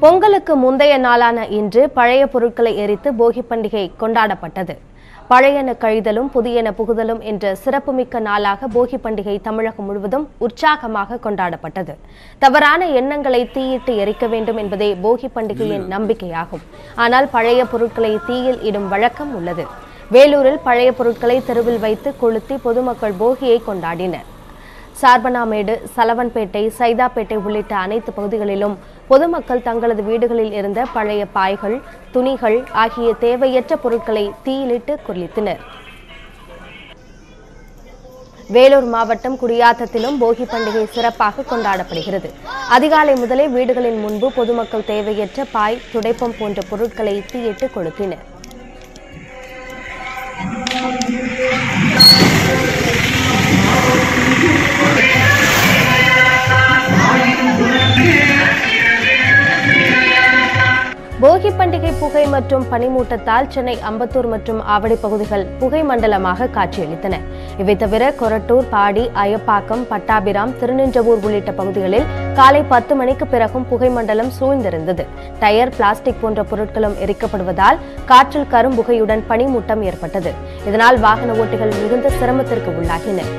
பொங்கலுக்கு முந்தைய நாளான இன்று பழைய பொருட்களை எரித்து போகி பண்டிகை கொண்டாடப்பட்டது பழையன கழிதலும் புதியன புகுதலும் என்ற சிறப்புமிக்க நாளாக போகி பண்டிகை தமிழகம் முழுவதும் உற்சாகமாக கொண்டாடப்பட்டது தவறான எண்ணங்களை தீயிட்டு எரிக்க வேண்டும் என்பதே போகி பண்டிகையின் நம்பிக்கையாகும் ஆனால் பழைய பொருட்களை தீயில் இடும் வழக்கம் உள்ளது வேலூரில் பழைய பொருட்களை தெருவில் வைத்து கொளுத்தி பொதுமக்கள் போகியை கொண்டாடினர் சார்பனாமேடு சலவன்பேட்டை சைதாப்பேட்டை உள்ளிட்ட அனைத்து பகுதிகளிலும் பொதுமக்கள் தங்களது வீடுகளில் இருந்த பழைய பாய்கள் துணிகள் ஆகிய தேவையற்ற பொருட்களை தீயிலிட்டு கொளுத்தினர் வேலூர் மாவட்டம் குடியாத்தத்திலும் போகி பண்டிகை சிறப்பாக கொண்டாடப்படுகிறது அதிகாலை முதலே வீடுகளின் முன்பு பொதுமக்கள் தேவையற்ற பாய் துடைப்பம் போன்ற பொருட்களை தீயிட்டு கொளுத்தினர் போகி பண்டிகை புகை மற்றும் பனிமூட்டத்தால் சென்னை அம்பத்தூர் மற்றும் ஆவடி பகுதிகள் புகை மண்டலமாக காட்சியளித்தன இவை தவிர கொரட்டூர் பாடி அயப்பாக்கம் பட்டாபிராம் திருநின்றவூர் உள்ளிட்ட பகுதிகளில் காலை பத்து மணிக்கு பிறகும் புகை மண்டலம் சூழ்ந்திருந்தது டயர் பிளாஸ்டிக் போன்ற பொருட்களும் எரிக்கப்படுவதால் காற்றில் கரும்புகையுடன் பனிமூட்டம் ஏற்பட்டது இதனால் வாகன ஓட்டிகள் மிகுந்த சிரமத்திற்கு உள்ளாகினர்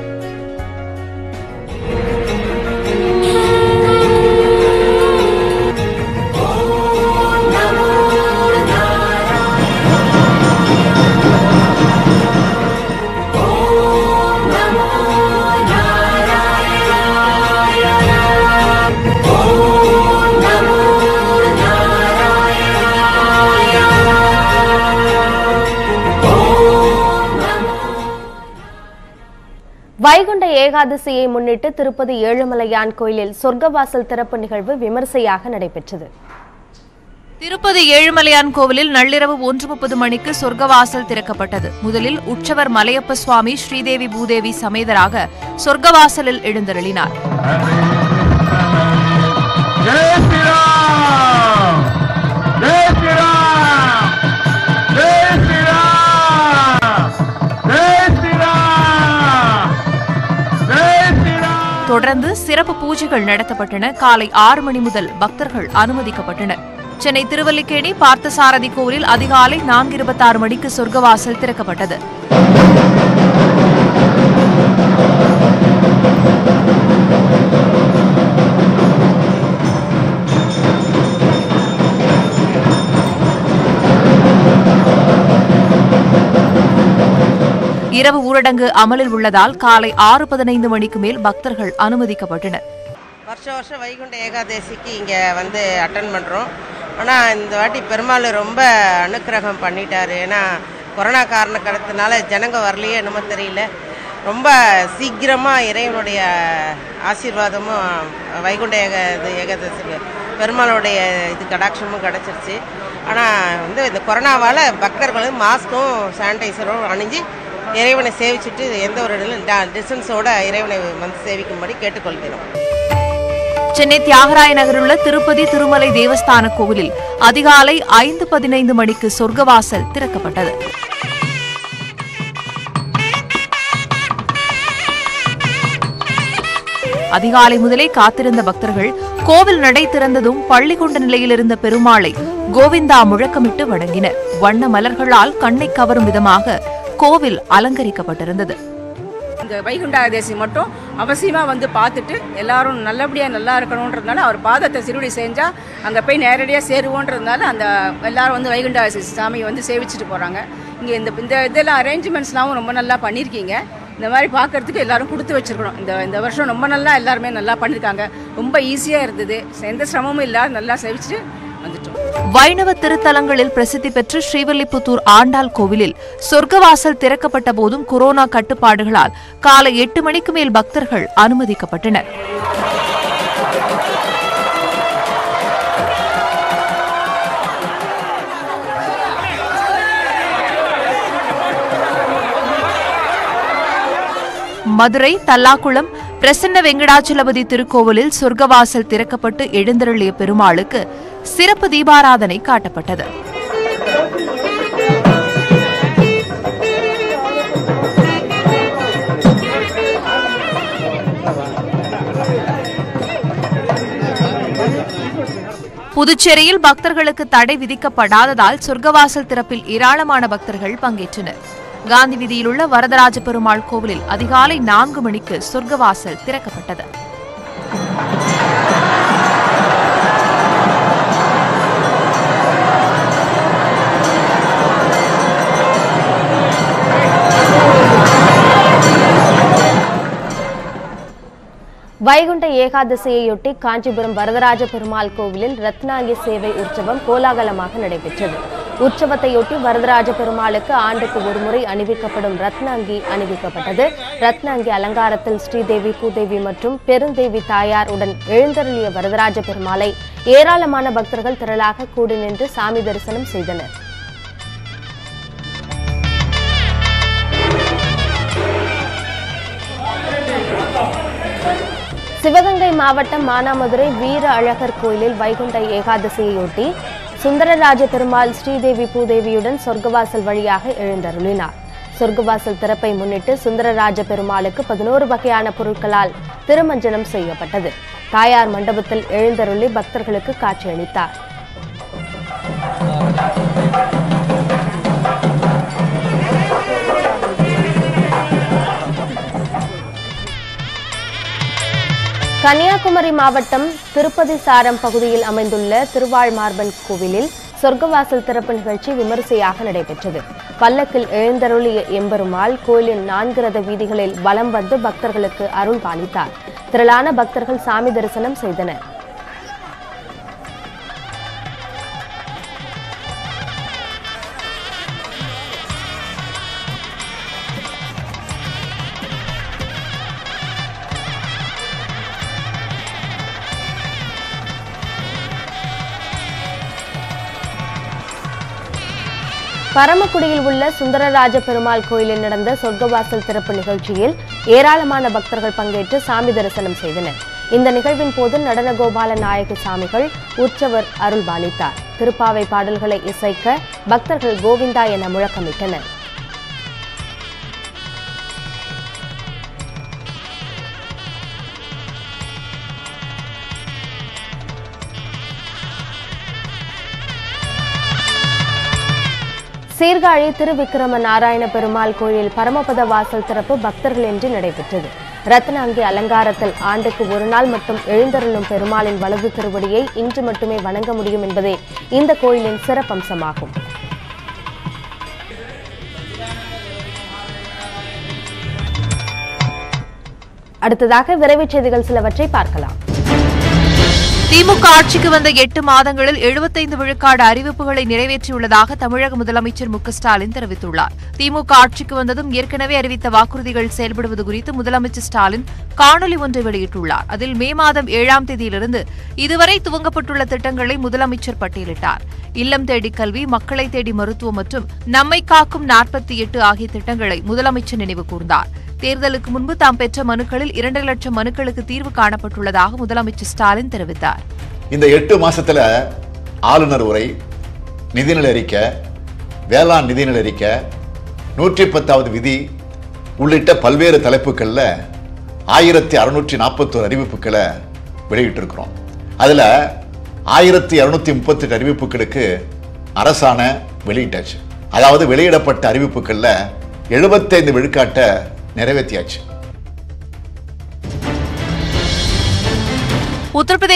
வைகுண்ட ஏகாதசியை முன்னிட்டு திருப்பதி ஏழுமலையான் கோயிலில் சொர்க்கவாசல் திறப்பு நிகழ்வு விமர்சையாக நடைபெற்றது திருப்பதி ஏழுமலையான் கோவிலில் நள்ளிரவு ஒன்று முப்பது மணிக்கு சொர்க்கவாசல் திறக்கப்பட்டது முதலில் உற்சவர் மலையப்ப சுவாமி ஸ்ரீதேவி பூதேவி சமேதராக சொர்க்கவாசலில் எழுந்தருளினார் जय श्री राम जय श्री राम जय श्री राम जय श्री राम जय श्री राम தொடர்ந்து சிறப்பு பூஜைகள் நடத்தப்பட்டன காலை ஆறு மணி முதல் பக்தர்கள் அனுமதிக்கப்பட்டனர் சென்னை திருவல்லிக்கேணி பார்த்தசாரதி கோவிலில் அதிகாலை நான்கு இருபத்தாறு மணிக்கு சொர்க்கவாசல் திறக்கப்பட்டது இரவு ஊரடங்கு அமலில் உள்ளதால் காலை ஆறு பதினைந்து மணிக்கு மேல் பக்தர்கள் அனுமதிக்கப்பட்டனர் வருஷம் வருஷம் வைகுண்ட ஏகாதசிக்கு இங்கே வந்து அட்டன் பண்ணுறோம் ஆனால் இந்த வாட்டி பெருமாள் ரொம்ப அனுக்கிரகம் பண்ணிட்டாரு ஏன்னா கொரோனா காரண காலத்தினால ஜனங்க வரலையே என்னமோ தெரியல ரொம்ப சீக்கிரமாக இறைவனுடைய ஆசீர்வாதமும் வைகுண்ட ஏக இது ஏகாதசி பெருமாளுடைய இது கடாட்சமும் கிடச்சிருச்சு ஆனால் வந்து இந்த கொரோனாவால் பக்தர்களும் மாஸ்க்கும் சானிடைசரும் அணிஞ்சு இறைவனை சேவிச்சுட்டு எந்த ஒரு டிஸ்டன்ஸோட இறைவனை வந்து சேவிக்கும்படி கேட்டுக்கொள்கிறோம் சென்னை தியாகராய நகரில் உள்ள திருப்பதி திருமலை தேவஸ்தான கோவிலில் அதிகாலை ஐந்து பதினைந்து மணிக்கு சொர்க்கவாசல் திறக்கப்பட்டது அதிகாலை முதலே காத்திருந்த பக்தர்கள் கோவில் நடை திறந்ததும் பள்ளி கொண்ட நிலையில் இருந்த பெருமாளை கோவிந்தா முழக்கமிட்டு வணங்கினர் வண்ண மலர்களால் கண்ணை கவரும் விதமாக கோவில் அலங்கரிக்கப்பட்டிருந்தது இந்த வைகுண்டாதேசி மட்டும் அவசியமாக வந்து பார்த்துட்டு எல்லாரும் நல்லபடியாக நல்லா இருக்கணுன்றதுனால அவர் பாதத்தை சிறுவடி செஞ்சால் அங்கே போய் நேரடியாக சேருவோன்றதுனால அந்த எல்லாரும் வந்து வைகுண்டாதேசி சாமியை வந்து சேவிச்சுட்டு போகிறாங்க இங்கே இந்த இந்த இதெல்லாம் அரேஞ்ச்மெண்ட்ஸ்லாம் ரொம்ப நல்லா பண்ணியிருக்கீங்க இந்த மாதிரி பார்க்கறதுக்கு எல்லாரும் கொடுத்து வச்சிருக்கணும் இந்த இந்த வருஷம் ரொம்ப நல்லா எல்லாருமே நல்லா பண்ணியிருக்காங்க ரொம்ப ஈஸியாக இருந்தது எந்த சிரமமும் இல்லாத நல்லா சேவிச்சுட்டு வந்துட்டோம் வைணவ திருத்தலங்களில் பிரசித்தி பெற்ற ஸ்ரீவில்லிபுத்தூர் ஆண்டாள் கோவிலில் சொர்க்கவாசல் திறக்கப்பட்ட போதும் கொரோனா கட்டுப்பாடுகளால் காலை எட்டு மணிக்கு மேல் பக்தர்கள் அனுமதிக்கப்பட்டனர் மதுரை தல்லாக்குளம் பிரசன்ன வெங்கடாச்சலபதி திருக்கோவிலில் சொர்க்கவாசல் திறக்கப்பட்டு எழுந்தருளிய பெருமாளுக்கு சிறப்பு தீபாராதனை காட்டப்பட்டது புதுச்சேரியில் பக்தர்களுக்கு தடை விதிக்கப்படாததால் சொர்க்கவாசல் திறப்பில் ஏராளமான பக்தர்கள் பங்கேற்றனர் காந்தி வீதியில் உள்ள வரதராஜ பெருமாள் கோவிலில் அதிகாலை நான்கு மணிக்கு சொர்க்கவாசல் திறக்கப்பட்டது வைகுண்ட ஏகாதசியையொட்டி காஞ்சிபுரம் வரதராஜ பெருமாள் கோவிலில் ரத்னாங்கி சேவை உற்சவம் கோலாகலமாக நடைபெற்றது உற்சவத்தையொட்டி வரதராஜ பெருமாளுக்கு ஆண்டுக்கு ஒருமுறை அணிவிக்கப்படும் ரத்னாங்கி அணிவிக்கப்பட்டது ரத்னாங்கி அலங்காரத்தில் ஸ்ரீதேவி பூதேவி மற்றும் பெருந்தேவி தாயார் உடன் எழுந்தருளிய வரதராஜ பெருமாளை ஏராளமான பக்தர்கள் திரளாக கூடி நின்று சாமி தரிசனம் செய்தனர் சிவகங்கை மாவட்டம் மானாமதுரை வீர அழகர் கோயிலில் வைகுண்ட ஏகாதசியையொட்டி சுந்தரராஜ பெருமாள் ஸ்ரீதேவி பூதேவியுடன் சொர்க்கவாசல் வழியாக எழுந்தருளினார் சொர்க்கவாசல் திறப்பை முன்னிட்டு சுந்தரராஜ பெருமாளுக்கு பதினோரு வகையான பொருட்களால் திருமஞ்சனம் செய்யப்பட்டது தாயார் மண்டபத்தில் எழுந்தருளி பக்தர்களுக்கு காட்சியளித்தார் கன்னியாகுமரி மாவட்டம் திருப்பதி சாரம் பகுதியில் அமைந்துள்ள திருவாழ்மார்பன் கோவிலில் சொர்க்கவாசல் திறப்பு நிகழ்ச்சி விமரிசையாக நடைபெற்றது பல்லக்கில் எழுந்தருளிய எம்பெருமாள் கோயிலின் நான்கு ரத வீதிகளில் வலம் வந்து பக்தர்களுக்கு அருள் பாலித்தார் திரளான பக்தர்கள் சாமி தரிசனம் செய்தனர் பரமக்குடியில் உள்ள சுந்தரராஜ பெருமாள் கோயிலில் நடந்த சொர்க்கவாசல் திறப்பு நிகழ்ச்சியில் ஏராளமான பக்தர்கள் பங்கேற்று சாமி தரிசனம் செய்தனர் இந்த நிகழ்வின் போது நடனகோபால நாயக சாமிகள் உற்சவர் அருள் பாலித்தார் திருப்பாவை பாடல்களை இசைக்க பக்தர்கள் கோவிந்தா என முழக்கமிட்டனர் சீர்காழி திருவிக்கிரம நாராயண பெருமாள் கோயில் பரமபத வாசல் திறப்பு பக்தர்களின்றி நடைபெற்றது ரத்னாங்கி அலங்காரத்தில் ஆண்டுக்கு ஒரு நாள் மட்டும் எழுந்தருளும் பெருமாளின் வலது திருவடியை இன்று மட்டுமே வணங்க முடியும் என்பதே இந்த கோயிலின் சிறப்பம்சமாகும் அடுத்ததாக விரைவுச் செய்திகள் சிலவற்றை பார்க்கலாம் திமுக ஆட்சிக்கு வந்த எட்டு மாதங்களில் 75 விழுக்காடு அறிவிப்புகளை நிறைவேற்றியுள்ளதாக தமிழக முதலமைச்சர் மு க ஸ்டாலின் தெரிவித்துள்ளார் திமுக ஆட்சிக்கு வந்ததும் ஏற்கனவே அறிவித்த வாக்குறுதிகள் செயல்படுவது குறித்து முதலமைச்சர் ஸ்டாலின் காணொலி ஒன்றை வெளியிட்டுள்ளார் அதில் மே மாதம் ஏழாம் தேதியிலிருந்து இதுவரை துவங்கப்பட்டுள்ள திட்டங்களை முதலமைச்சர் பட்டியலிட்டார் இல்லம் தேடி கல்வி மக்களை தேடி மருத்துவம் மற்றும் நம்மை காக்கும் நாற்பத்தி எட்டு ஆகிய திட்டங்களை முதலமைச்சர் நினைவு கூர்ந்தார் தேர்தலுக்கு முன்பு தாம் பெற்ற மனுக்களில் இரண்டு லட்சம் மனுக்களுக்கு தீர்வு காணப்பட்டுள்ளதாக முதலமைச்சர் ஸ்டாலின் தெரிவித்தார் இந்த எட்டு மாசத்துல ஆளுநர் உரை நிதிநிலை அறிக்கை வேளாண் நிதிநிலை அறிக்கை நூற்றி பத்தாவது விதி உள்ளிட்ட பல்வேறு தலைப்புகளில் ஆயிரத்தி அறுநூற்றி நாற்பத்தோரு அறிவிப்புகளை வெளியிட்டிருக்கிறோம் அதில் ஆயிரத்தி இரநூத்தி முப்பத்தெட்டு அறிவிப்புகளுக்கு அரசாண வெளியிட்டாச்சு அதாவது வெளியிடப்பட்ட அறிவிப்புகளில் எழுபத்தைந்து விழுக்காட்டை நிறைவேற்றியாச்சு உத்தரப்பிரதேச